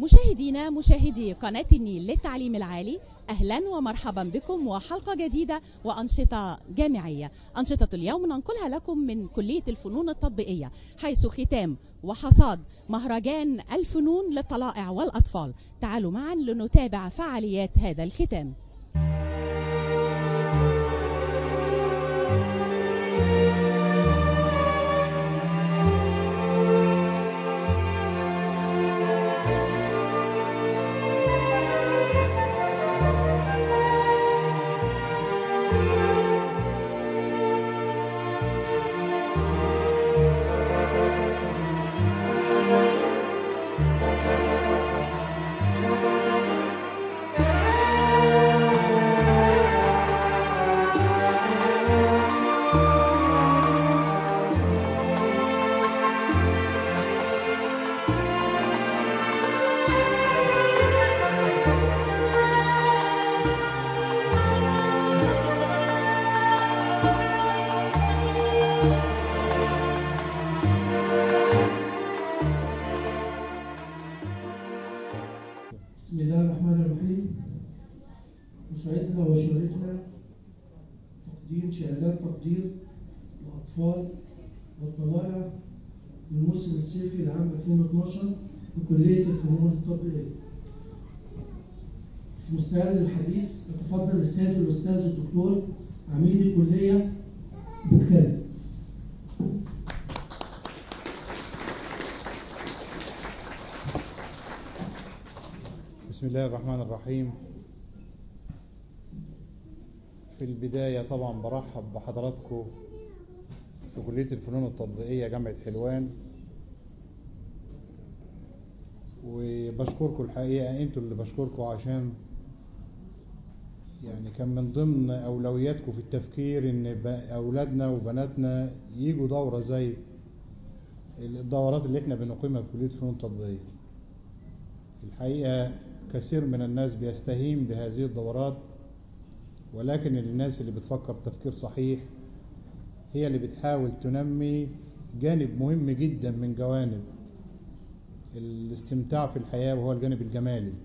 مشاهدينا مشاهدي قناة النيل للتعليم العالي أهلا ومرحبا بكم وحلقة جديدة وأنشطة جامعية أنشطة اليوم ننقلها لكم من كلية الفنون التطبيقية حيث ختام وحصاد مهرجان الفنون للطلائع والأطفال تعالوا معا لنتابع فعاليات هذا الختام بسم الله الرحمن الرحيم يسعدنا ويشرفنا تقديم شهادات تقدير لأطفال والطلائع للموسم الصيفي لعام 2012 بكلية الفنون التطبيقية. في مستهل الحديث يتفضل السيد الأستاذ الدكتور عميد الكلية بتكلم. بسم الله الرحمن الرحيم في البداية طبعا برحب بحضراتكم في كلية الفنون التطبيقية جامعة حلوان وبشكركم الحقيقة انتوا اللي بشكركم عشان يعني كان من ضمن أولوياتكم في التفكير إن ب- أولادنا وبناتنا يجوا دورة زي الدورات اللي احنا بنقيمها في كلية الفنون التطبيقية الحقيقة كثير من الناس بيستهين بهذه الدورات ولكن الناس اللي بتفكر تفكير صحيح هي اللي بتحاول تنمي جانب مهم جدا من جوانب الاستمتاع في الحياة وهو الجانب الجمالي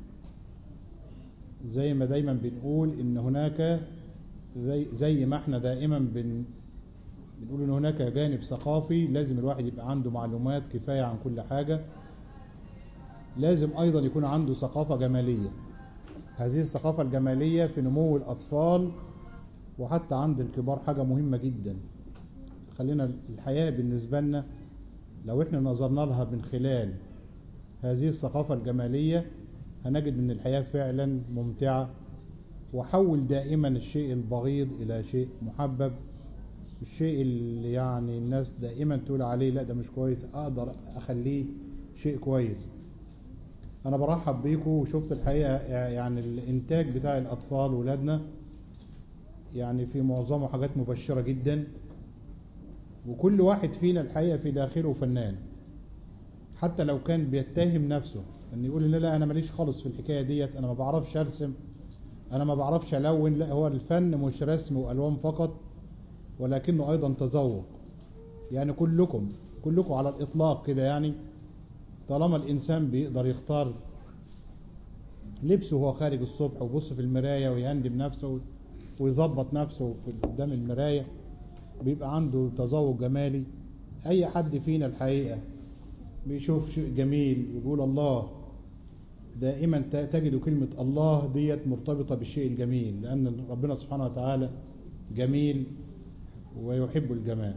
زي ما دايما بنقول ان هناك زي, زي ما احنا دائما بن بنقول ان هناك جانب ثقافي لازم الواحد يبقى عنده معلومات كفاية عن كل حاجة لازم ايضا يكون عنده ثقافه جماليه هذه الثقافه الجماليه في نمو الاطفال وحتى عند الكبار حاجه مهمه جدا خلينا الحياه بالنسبه لنا لو احنا نظرنا لها من خلال هذه الثقافه الجماليه هنجد ان الحياه فعلا ممتعه وحول دائما الشيء البغيض الى شيء محبب الشيء اللي يعني الناس دائما تقول عليه لا ده مش كويس اقدر اخليه شيء كويس انا برحب بيكم وشفت الحقيقه يعني الانتاج بتاع الاطفال ولادنا يعني في معظمه حاجات مبشره جدا وكل واحد فينا الحقيقه في داخله فنان حتى لو كان بيتهم نفسه ان يقول لا لا انا ماليش خالص في الحكايه ديت انا ما بعرفش ارسم انا ما بعرفش الون لا هو الفن مش رسم والوان فقط ولكنه ايضا تذوق يعني كلكم كلكم على الاطلاق كده يعني طالما الانسان بيقدر يختار لبسه وهو خارج الصبح ويبص في المرايه ويهندم نفسه ويظبط نفسه في قدام المرايه بيبقى عنده تذوق جمالي اي حد فينا الحقيقه بيشوف شيء جميل يقول الله دائما ت- تجد كلمه الله ديت مرتبطه بالشيء الجميل لان ربنا سبحانه وتعالى جميل ويحب الجمال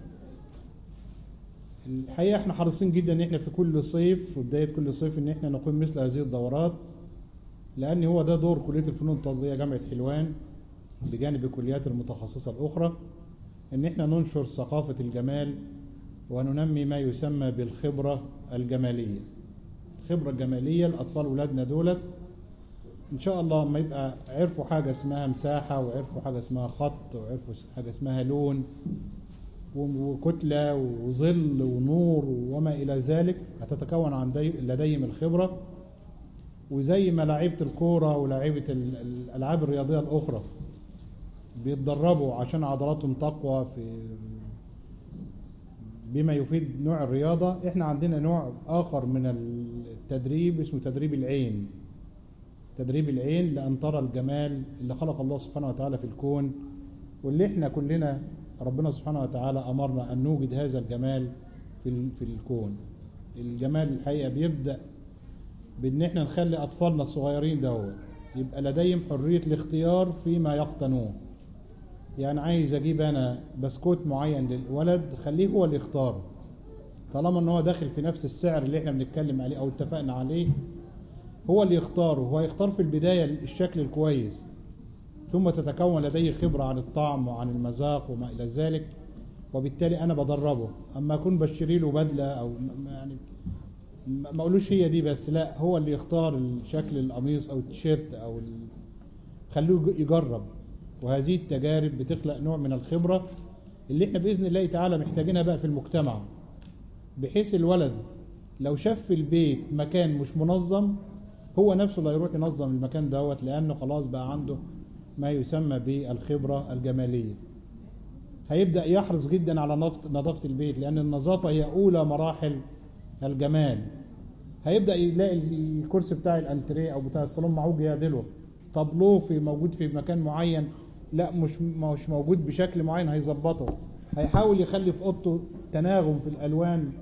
الحقيقه احنا حريصين جدا ان احنا في كل صيف في بدايه كل صيف ان احنا نقيم مثل هذه الدورات لان هو ده دور كليه الفنون التطبيقيه جامعه حلوان بجانب الكليات المتخصصه الاخرى ان احنا ننشر ثقافه الجمال وننمي ما يسمى بالخبره الجماليه الخبره الجماليه الاطفال ولادنا دولت ان شاء الله لما يبقى عرفوا حاجه اسمها مساحه وعرفوا حاجه اسمها خط وعرفوا حاجه اسمها لون وكتلة وظل ونور وما إلى ذلك هتتكون عن لديهم الخبرة وزي ما لعيبة الكورة ولاعيبة ال- الألعاب الرياضية الأخرى بيتدربوا عشان عضلاتهم تقوى في بما يفيد نوع الرياضة احنا عندنا نوع آخر من التدريب اسمه تدريب العين تدريب العين لأن ترى الجمال اللي خلق الله سبحانه وتعالى في الكون واللي احنا كلنا ربنا سبحانه وتعالى أمرنا أن نوجد هذا الجمال في ال- في الكون الجمال الحقيقة بيبدأ بان احنا نخلي اطفالنا الصغيرين دوت يبقى لديهم حريه الاختيار فيما يقتنوه يعني عايز اجيب انا بسكوت معين للولد خليه هو اللي يختاره طالما ان هو داخل في نفس السعر اللي احنا بنتكلم عليه او اتفقنا عليه هو اللي يختاره هو يختار في البدايه الشكل الكويس ثم تتكون لديه خبره عن الطعم وعن المذاق وما الى ذلك وبالتالي انا بدربه اما اكون بشتري له بدله او م- م- يعني ما ما اقولوش هي دي بس لا هو اللي يختار الشكل القميص او التيشيرت او ال... خلوه يج- يجرب وهذه التجارب بتخلق نوع من الخبره اللي احنا باذن الله تعالى محتاجينها بقى في المجتمع بحيث الولد لو شاف في البيت مكان مش منظم هو نفسه اللي هيروح ينظم المكان دوت لانه خلاص بقى عنده ما يسمى بالخبره الجماليه هيبدا يحرص جدا على نفط- نظافه البيت لان النظافه هي اولى مراحل الجمال هيبدا يلاقي الكرسي بتاع الانتريه او بتاع الصالون معوج يعدله طابلوه في موجود في مكان معين لا مش مش موجود بشكل معين هيظبطه هيحاول يخلي في اوضته تناغم في الالوان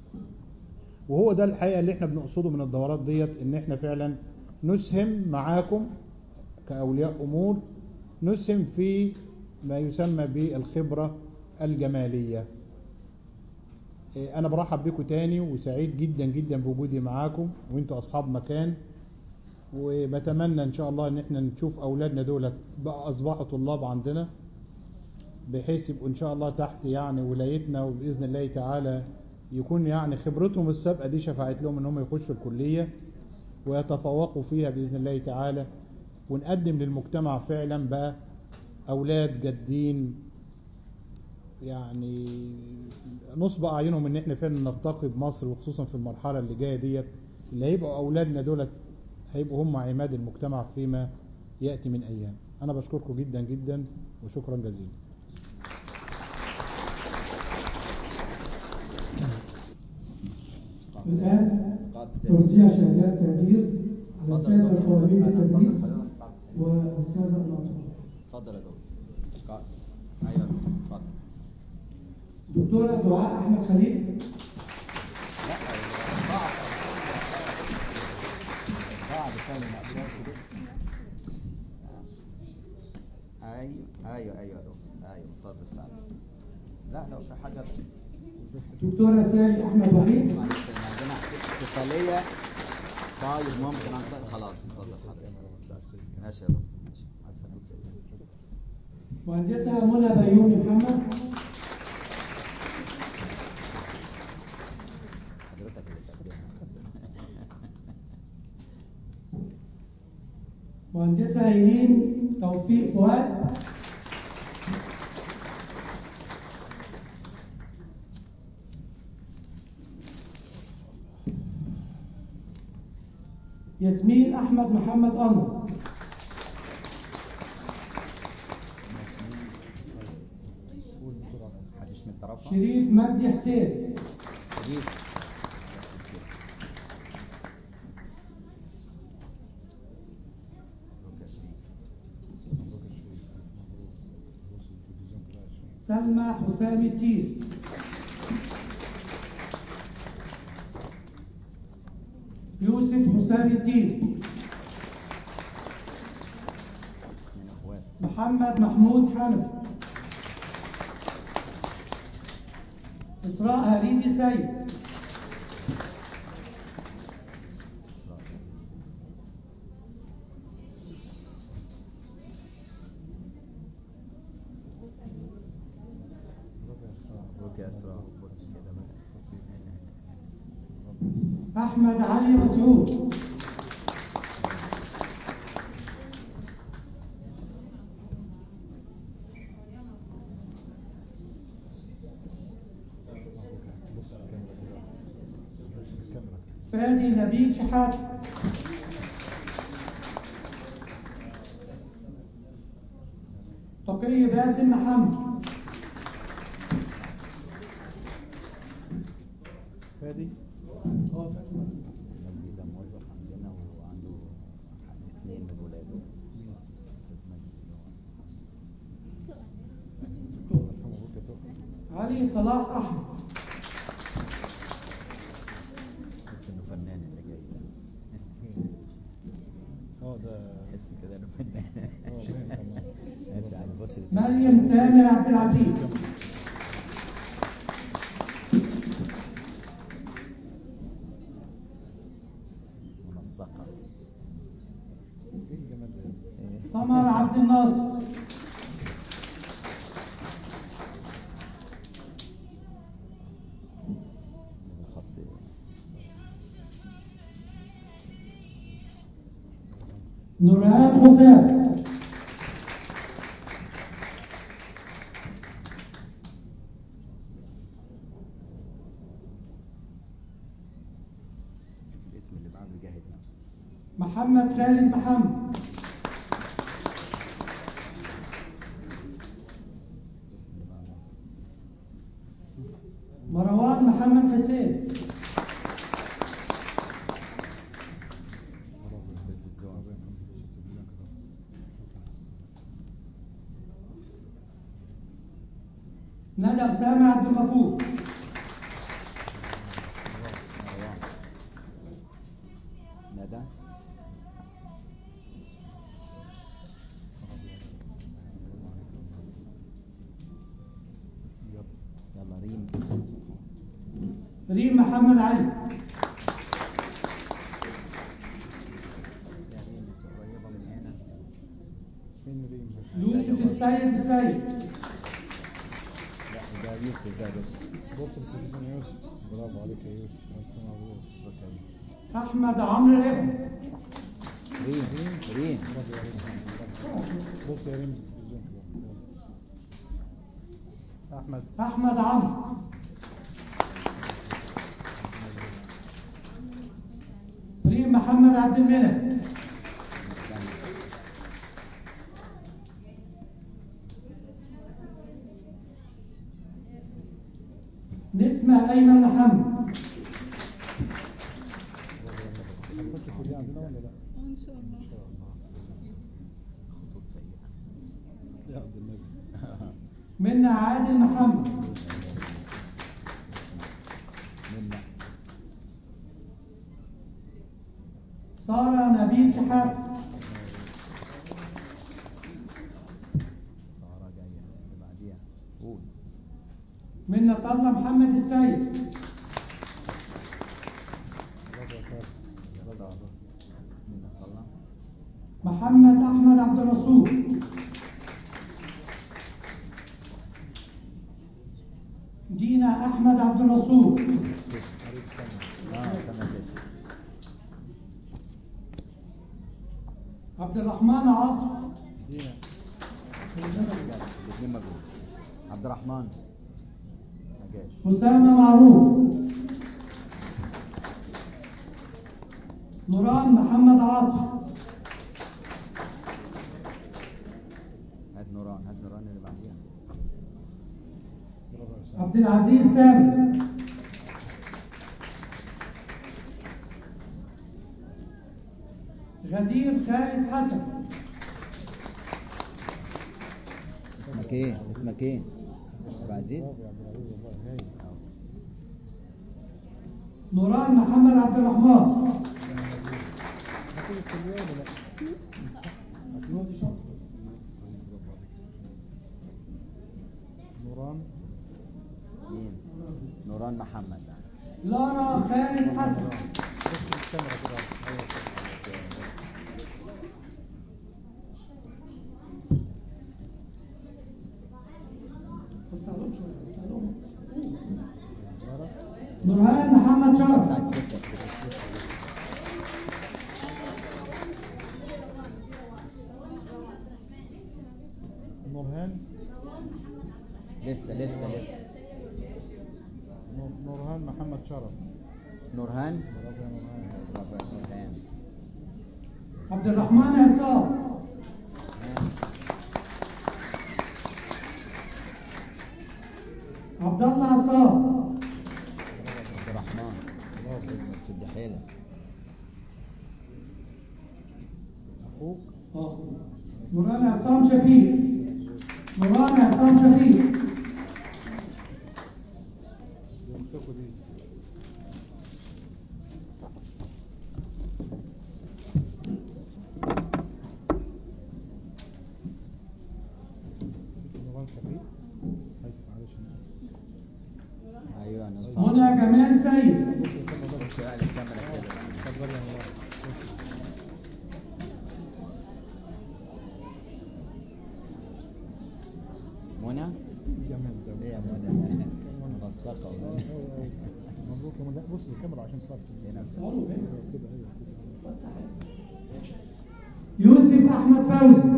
وهو ده الحقيقه اللي احنا بنقصده من الدورات ديت ان احنا فعلا نسهم معاكم كاولياء امور نسهم في ما يسمى بالخبره الجماليه إيه، انا برحب بكم تاني وسعيد جدا جدا بوجودي معاكم وانتوا اصحاب مكان وبتمنى ان شاء الله ان احنا نشوف اولادنا دولت بقى اصبحوا طلاب عندنا بحيث يبقوا ان شاء الله تحت يعني ولايتنا وباذن الله تعالى يكون يعني خبرتهم السابقه دي شفعت لهم ان هم يخشوا الكليه ويتفوقوا فيها باذن الله تعالى ونقدم للمجتمع فعلا بقى اولاد جادين يعني نصب اعينهم ان احنا فعلا نرتقي بمصر وخصوصا في المرحله اللي جايه ديت اللي هيبقوا اولادنا دولت هيبقوا هم عماد المجتمع فيما ياتي من ايام انا بشكركم جدا جدا وشكرا جزيلا الآن قاعدة السن توزيع شهادات تقدير على اتفضل يا السادة دكتور القائمين أنا بالتدريس اتفضل حضرتك قاعدة السن والسادة الأطفال اتفضل يا دكتور قاعدة ايوه يا دكتور اتفضل دكتورة دعاء أحمد خليل لا بعض بعض ثاني مقبولات كده ايوه ايوه ايوه يا دكتور ايوه منتظر ساعة لا لو في حاجة دكتورة سالي أحمد وحيد معلش احنا عندنا اتصالية طيب ممكن انتظر خلاص انتظر حضرتك ماشي يا دكتور ماشي مع السلامة مهندسة منى بيومي محمد حضرتك اللي تقدمها مهندسة إيرين توفيق فؤاد ياسمين أحمد محمد أنور محدش من طرفها شريف مجدي حسين شريف مبروك يا شريف سلمى حسام الدين يوسف حسام الدين من اخوات محمد محمود حمد إسراء هريدي سيد اسراء مبروك يا اسراء بصي كده بقى أحمد علي مسعود فادي نبيل شحاتة تقي باسم محمد فادي استاذ مجدي ده موظف عندنا وعنده اثنين من ولاده استاذ مجدي اللي هو يرحمه ابوك يا تقى علي صلاح احمد تحس انه فنان اللي جاي ده اه ده تحس كده انه فنان اه باين طبعاً. ماشي على بص مريم تامر عبد العزيز منسقه ايه الجمال ده سمر عبد الناصر الخط نورهان حسام شوف الاسم اللي بعده يجهز نفسه محمد خالد محمد الاسم اللي بعده مروان محمد حسين اسم التلفزيون ندى أسامة عبد الغفور مروان ندى يلا ريم ريم محمد علي يا ريم انت قريبه من هنا فين ريم يوسف السيد السيد لا ده يوسف ده بس بص التلفزيون يا يوسف برافو عليك يا يوسف بس مبروك بك يا يوسف أحمد عمرو ابن ريم ريم برافو يا ريم بص يا ريم التلفزيون كده احمد أحمد عمرو ريم محمد عبد المنعم نسمة أيمن محمد هتخش الكليه عندنا ولا لا؟ ان شاء الله خطوط سيئه يا عبد النبي منا عادل محمد منا سارة نبيل شحاتة ساره جايه اللي بعديها قول منا طلة محمد السيد برافو يا ساره يا ساره منا طلع محمد أحمد عبد الرسول دينا أحمد عبد الرسول تسع اه سنه تسع عبد الرحمن عاطف دينا الاثنين ما جوش عبد الرحمن ما جاش أسامة معروف نوران محمد عاطف هات نوران هات نوران اللي بعديها برافو يا ساره عبد العزيز تامر غدير خالد حسن اسمك ايه اسمك ايه ابو عزيز برافو يا عبد العزيز والله هايل نوران محمد عبد الرحمن هتيجي الكليه ولا لا؟ نوران مين نوران محمد لارا خالد حسن بص الكاميرا كده ايوه لارا نورهان محمد بس على شرف السكه السكه نورهان لسه لسه لسه نور- نورهان محمد شرف نورهان برافو يا نورهان برافو يا نورهان عبد الرحمن عصام عبد الله عصام عبد الرحمن شد حيلك اخوك اه نوران عصام شفيق نوران عصام شفيق اختكوا دي نوران شفيق هاي معلش أنا آسف. ايوه انا صح منى جمال سيد بص بقى الكاميرا كده اتفضل يا نوران منى جمال ده ايه يا منى منسقه ولا مبروك يا منى بص للكاميرا عشان تعرف ايه نفسك ايوه كده ايوه كده يوسف احمد فوزي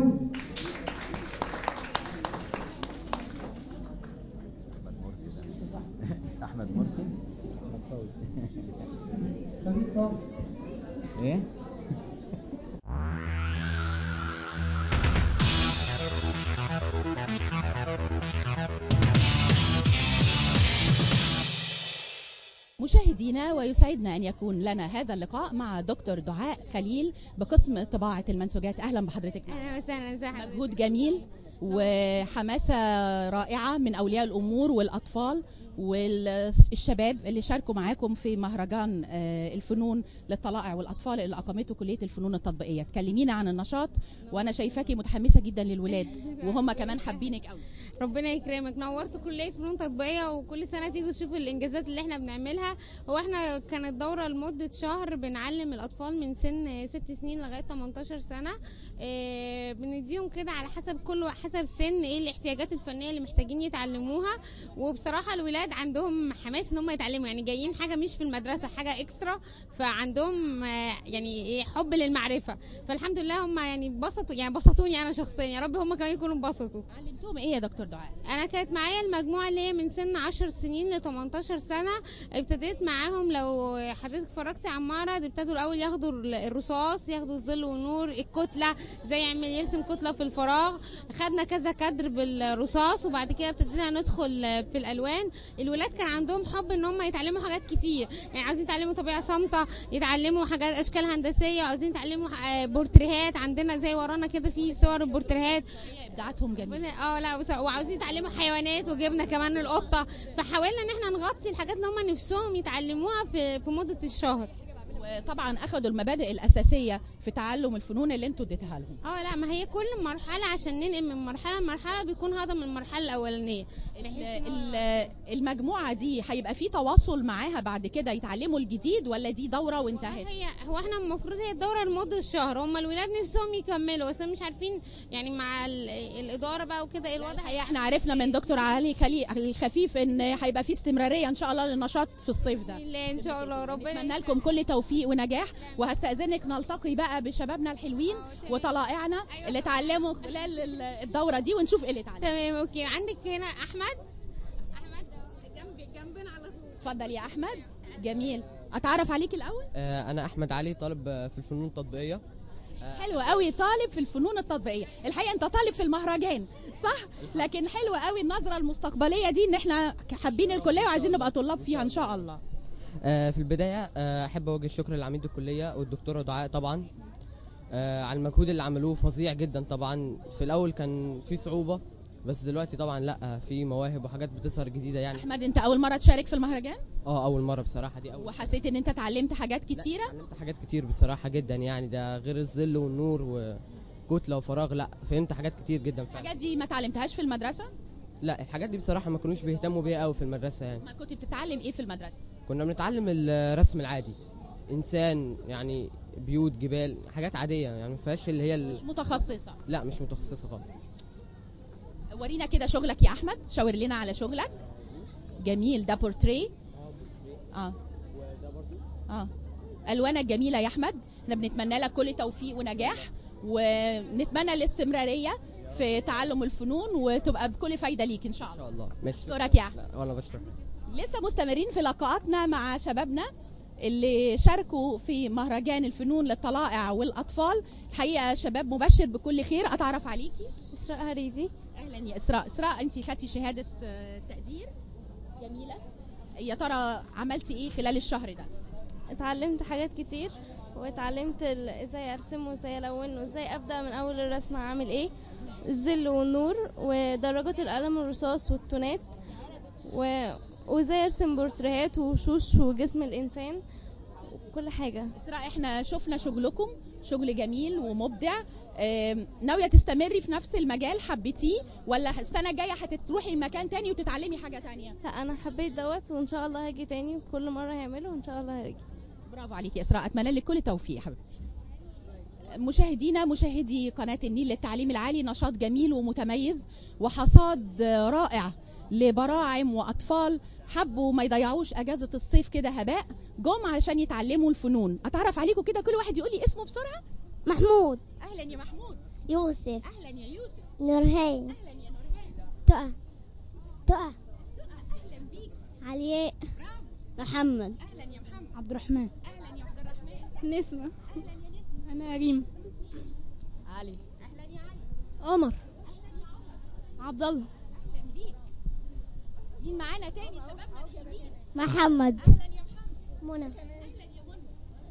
احمد مرسي ده احمد مرسي احمد فوزي خالد صالح ايه مشاهدينا ويسعدنا ان يكون لنا هذا اللقاء مع دكتور دعاء خليل بقسم طباعه المنسوجات اهلا بحضرتك اهلا وسهلا ازي حضرتك مجهود جميل وحماسه رائعه من اولياء الامور والاطفال والشباب اللي شاركوا معاكم في مهرجان آه، الفنون للطلائع والاطفال اللي اقامته كليه الفنون التطبيقيه تكلمينا عن النشاط وانا شايفاكي متحمسه جدا للولاد وهم كمان حابينك قوي ربنا يكرمك نورت كليه فنون تطبيقيه وكل سنه تيجوا تشوفوا الانجازات اللي احنا بنعملها هو احنا كانت دوره لمده شهر بنعلم الاطفال من سن ست سنين لغايه 18 سنه اه بنديهم كده على حسب كل حسب سن ايه الاحتياجات الفنيه اللي محتاجين يتعلموها وبصراحه الولاد عندهم حماس ان هم يتعلموا يعني جايين حاجه مش في المدرسه حاجه اكسترا فعندهم آه، يعني إيه حب للمعرفه فالحمد لله هم يعني بسطوا يعني بسطوني انا شخصيا يا رب هم كمان يكونوا انبسطوا علمتهم ايه يا دكتور دعاء انا كانت معايا المجموعه اللي هي من سن 10 سنين ل 18 سنه ابتديت معاهم لو حضرتك اتفرجتي على المعرض ابتدوا الاول ياخدوا الرصاص ياخدوا الظل والنور الكتله زي يعمل يرسم كتله في الفراغ خدنا كذا كادر بالرصاص وبعد كده ابتدينا ندخل في الالوان الولاد كان عندهم حب ان هم يتعلموا حاجات كتير يعني عايزين يتعلموا طبيعه صامته يتعلموا حاجات اشكال هندسيه عاوزين يتعلموا آه، بورتريهات عندنا زي ورانا كده في صور البورتريهات هي ابداعاتهم جميله ربنا- اه لا بس وعاوزين يتعلموا حيوانات وجبنا كمان القطه فحاولنا ان احنا نغطي الحاجات اللي هم نفسهم يتعلموها في في مده الشهر وطبعا اخذوا المبادئ الاساسيه في تعلم الفنون اللي انتوا اديتها لهم اه لا ما هي كل مرحله عشان ننقل من مرحله لمرحله بيكون هضم المرحله الاولانيه ال- بحيث إن هو- ال- المجموعه دي هيبقى في تواصل معاها بعد كده يتعلموا الجديد ولا دي دوره وانتهت هي هو احنا المفروض هي الدوره لمده الشهر هم الولاد نفسهم يكملوا بس مش عارفين يعني مع ال- الاداره بقى وكده ايه الوضع الحقيقه احنا عرفنا من دكتور علي خلي الخفيف ان هيبقى في استمراريه ان شاء الله للنشاط في الصيف ده لا ان شاء الله ربنا اتمنى لكم كل توفيق ونجاح وهستاذنك نلتقي بقى بشبابنا الحلوين تمام. وطلائعنا اللي اتعلموا خلال ال- الدوره دي ونشوف ايه اللي اتعلم تمام اوكي عندك هنا احمد احمد جنبي جنبنا على طول اتفضل يا احمد جميل اتعرف عليك الاول آه، أنا أحمد علي طالب آه، في الفنون التطبيقية حلو قوي طالب في الفنون التطبيقيه الحقيقه انت طالب في المهرجان صح لكن حلو قوي النظره المستقبليه دي ان احنا حابين الكليه وعايزين نبقى طلاب فيها ان شاء الله آه، في البداية آه، أحب أوجه الشكر لعميد الكلية والدكتورة دعاء طبعا آه، على المجهود اللي عملوه فظيع جدا طبعا في الأول كان في صعوبة بس دلوقتي طبعا لا في مواهب وحاجات بتظهر جديدة يعني احمد انت اول مره تشارك في المهرجان اه أول مرة بصراحة دي أول وحسيت ان انت اتعلمت حاجات كتيره اتعلمت حاجات كتير بصراحة جدا يعني ده غير الظل والنور وكتلة وفراغ لا فهمت حاجات كتير جدا فعلا الحاجات دي ما اتعلمتهاش في المدرسه لا الحاجات دي بصراحة ما كانوش بيهتموا بيها قوي في المدرسة يعني ما كنت بتتعلم ايه في المدرسه كنا بنتعلم الرسم العادي انسان يعني بيوت جبال حاجات عاديه يعني ما فيهاش اللي هي ال... مش متخصصه لا مش متخصصه خالص ورينا كده شغلك يا احمد شاور لنا على شغلك جميل ده بورتريه اه اه الوانك جميله يا احمد احنا بنتمنى لك كل توفيق ونجاح ونتمنى الاستمراريه في تعلم الفنون وتبقى بكل فايده ليك ان شاء ان الله شاء الله ماشي اشكرك يا احمد لا وانا بشكرك لسه مستمرين في لقاءاتنا مع شبابنا اللي شاركوا في مهرجان الفنون للطلائع والاطفال الحقيقه شباب مبشر بكل خير اتعرف عليكي إسراء هريدي اهلا يا اسراء اسراء انت خدتي شهاده آه، تقدير جميله يا ترى عملتي ايه خلال الشهر ده اتعلمت حاجات كتير واتعلمت ال- ازاي ارسم وازاي الون وازاي ابدا من اول الرسمه اعمل ايه الظل والنور ودرجات القلم الرصاص والتونات و... وازاي ارسم بورتريهات ووشوش وجسم الانسان وكل حاجه اسراء احنا شفنا شغلكم شغل جميل ومبدع آم، ناويه تستمري في نفس المجال حبيتيه ولا السنه الجايه هتروحي مكان تاني وتتعلمي حاجه تانية لا انا حبيت دوت وان شاء الله هاجي تاني وكل مره هعمله وان شاء الله هاجي برافو عليكي يا اسراء اتمنى لك كل التوفيق يا حبيبتي مشاهدينا مشاهدي قناة النيل للتعليم العالي نشاط جميل ومتميز وحصاد رائع لبراعم وأطفال حبوا ما يضيعوش أجازة الصيف كده هباء جم علشان يتعلموا الفنون أتعرف عليكم كده كل واحد يقول لي اسمه بسرعة محمود أهلا يا محمود يوسف أهلا يا يوسف نورهان أهلا يا نورهان تقى تقى أهلا بيك علياء برافو محمد أهلا يا محمد عبد الرحمن أهلا يا عبد الرحمن نسمه أهلا يا نسمة انا ريم علي أهلا يا علي عمر عبد الله أهلا بيك مين معانا تاني شبابنا الحلوين محمد أهلا يا محمد منى اهلا يا منى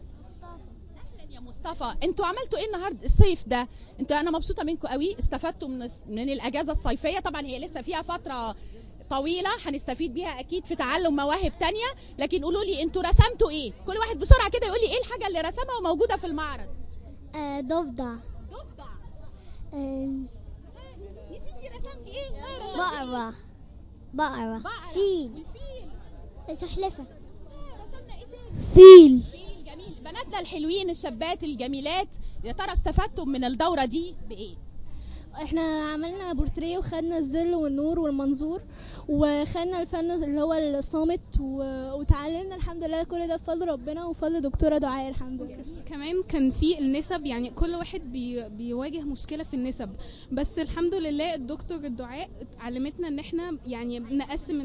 اهلا يا مصطفى انتوا عملتوا ايه النهارده الصيف ده انتوا انا مبسوطه منكم قوي استفدتوا من من الاجازه الصيفيه طبعا هي لسه فيها فتره طويله هنستفيد بيها اكيد في تعلم مواهب تانية لكن قولوا لي انتوا رسمتوا ايه كل واحد بسرعه كده يقول لي ايه الحاجه اللي رسمها وموجوده في المعرض آه ضفدع ضفدع آه نسيتي رسمتي ايه آه، رسمتي بقرة بقرة بقرة. فيل الفيل سحلفة آه، رسمنا ايه تاني فيل فيل جميل بناتنا الحلوين الشابات الجميلات يا ترى استفدتم من الدوره دي بايه احنا عملنا بورتريه وخدنا الظل والنور والمنظور وخدنا الفن اللي هو الصامت و- وتعلمنا الحمد لله كل ده بفضل ربنا وفضل دكتوره دعاء الحمد لله كمان كان في النسب يعني كل واحد بي بيواجه مشكله في النسب بس الحمد لله الدكتور الدعاء علمتنا ان احنا يعني نقسم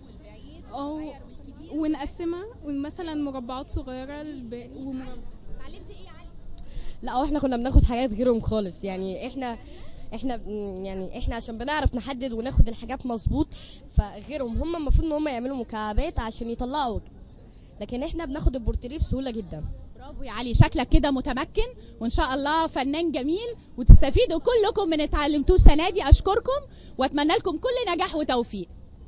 او ونقسمها ومثلا مربعات صغيره للب- ومربع لا واحنا كنا بناخد حاجات غيرهم خالص يعني احنا احنا م- يعني احنا عشان بنعرف نحدد وناخد الحاجات مظبوط فغيرهم هم المفروض ان هم يعملوا مكعبات عشان يطلعوا لكن احنا بناخد البورتريه بسهوله جدا برافو يا علي شكلك كده متمكن وان شاء الله فنان جميل وتستفيدوا كلكم من اللي اتعلمتوه السنه دي اشكركم واتمنى لكم كل نجاح وتوفيق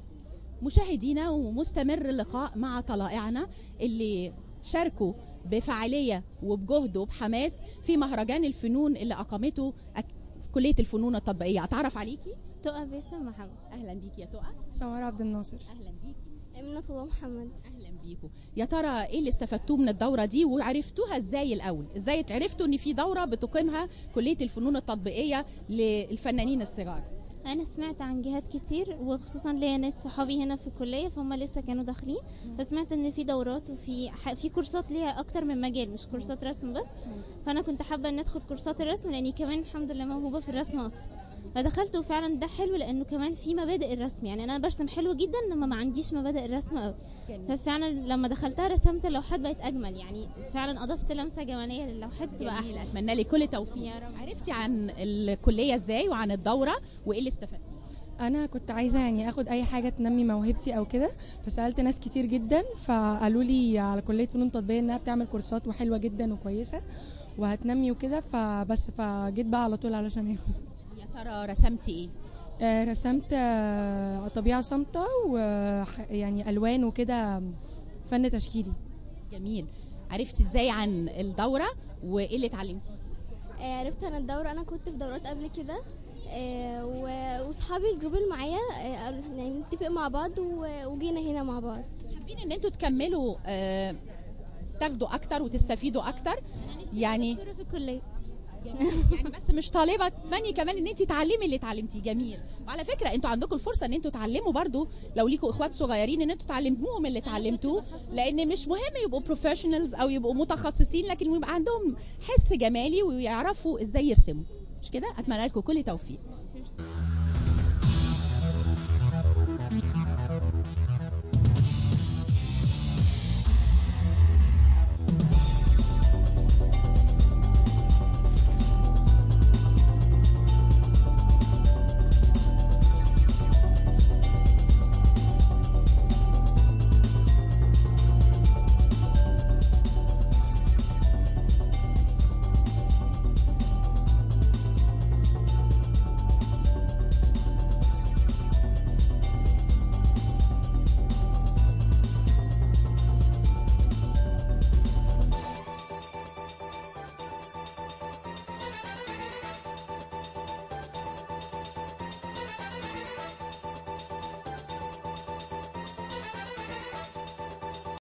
مشاهدينا ومستمر اللقاء مع طلائعنا اللي شاركوا بفعاليه وبجهد وبحماس في مهرجان الفنون اللي اقامته أك- في كليه الفنون التطبيقيه اتعرف عليكي تقى باسم محمد اهلا بيكي يا تقى سمارة عبد الناصر اهلا بيكي امنة الله محمد اهلا بيكم يا ترى ايه اللي استفدتوه من الدوره دي وعرفتوها ازاي الاول ازاي عرفتوا ان في دوره بتقيمها كليه الفنون التطبيقيه للفنانين الصغار انا سمعت عن جهات كتير وخصوصا ليا ناس صحابي هنا في الكليه فهم لسه كانوا داخلين فسمعت ان في دورات وفي ح- في كورسات ليها اكتر من مجال مش كورسات رسم بس فانا كنت حابه ان ادخل كورسات الرسم لاني كمان الحمد لله موهوبه في الرسم اصلا فدخلت وفعلا ده حلو لانه كمان في مبادئ الرسم يعني انا برسم حلو جدا لما ما عنديش مبادئ الرسم قوي ففعلا لما دخلتها رسمت اللوحات بقت اجمل يعني فعلا اضفت لمسه جماليه للوحات تبقى جميل احلى اتمنى لك كل توفيق يا رب. عرفتي عن الكليه ازاي وعن الدوره وايه اللي استفدتي انا كنت عايزه يعني اخد اي حاجه تنمي موهبتي او كده فسالت ناس كتير جدا فقالوا لي على كليه فنون تطبيقيه انها بتعمل كورسات وحلوه جدا وكويسه وهتنمي وكده فبس فجيت بقى على طول علشان اخد يا ترى رسمتي ايه آه، رسمت آه، طبيعه صامته ويعني الوان وكده فن تشكيلي جميل عرفتي ازاي عن الدوره وايه اللي اتعلمتيه آه، عرفت انا الدورة انا كنت في دورات قبل كده آه، و- واصحابي الجروب اللي معايا آه، قالوا يعني نتفق مع بعض و- وجينا هنا مع بعض حابين ان انتوا تكملوا آه، تاخدوا اكتر وتستفيدوا اكتر يعني دكتورة في الكلية يعني بس مش طالبه تمني كمان ان انت تعلمي اللي اتعلمتيه جميل وعلى فكره انتوا عندكم الفرصه ان انتوا تعلموا برضو لو ليكوا اخوات صغيرين ان انتوا تعلموهم اللي اتعلمتوه لان مش مهم يبقوا بروفيشنالز او يبقوا متخصصين لكن يبقى عندهم حس جمالي ويعرفوا ازاي يرسموا مش كده اتمنى لكم كل توفيق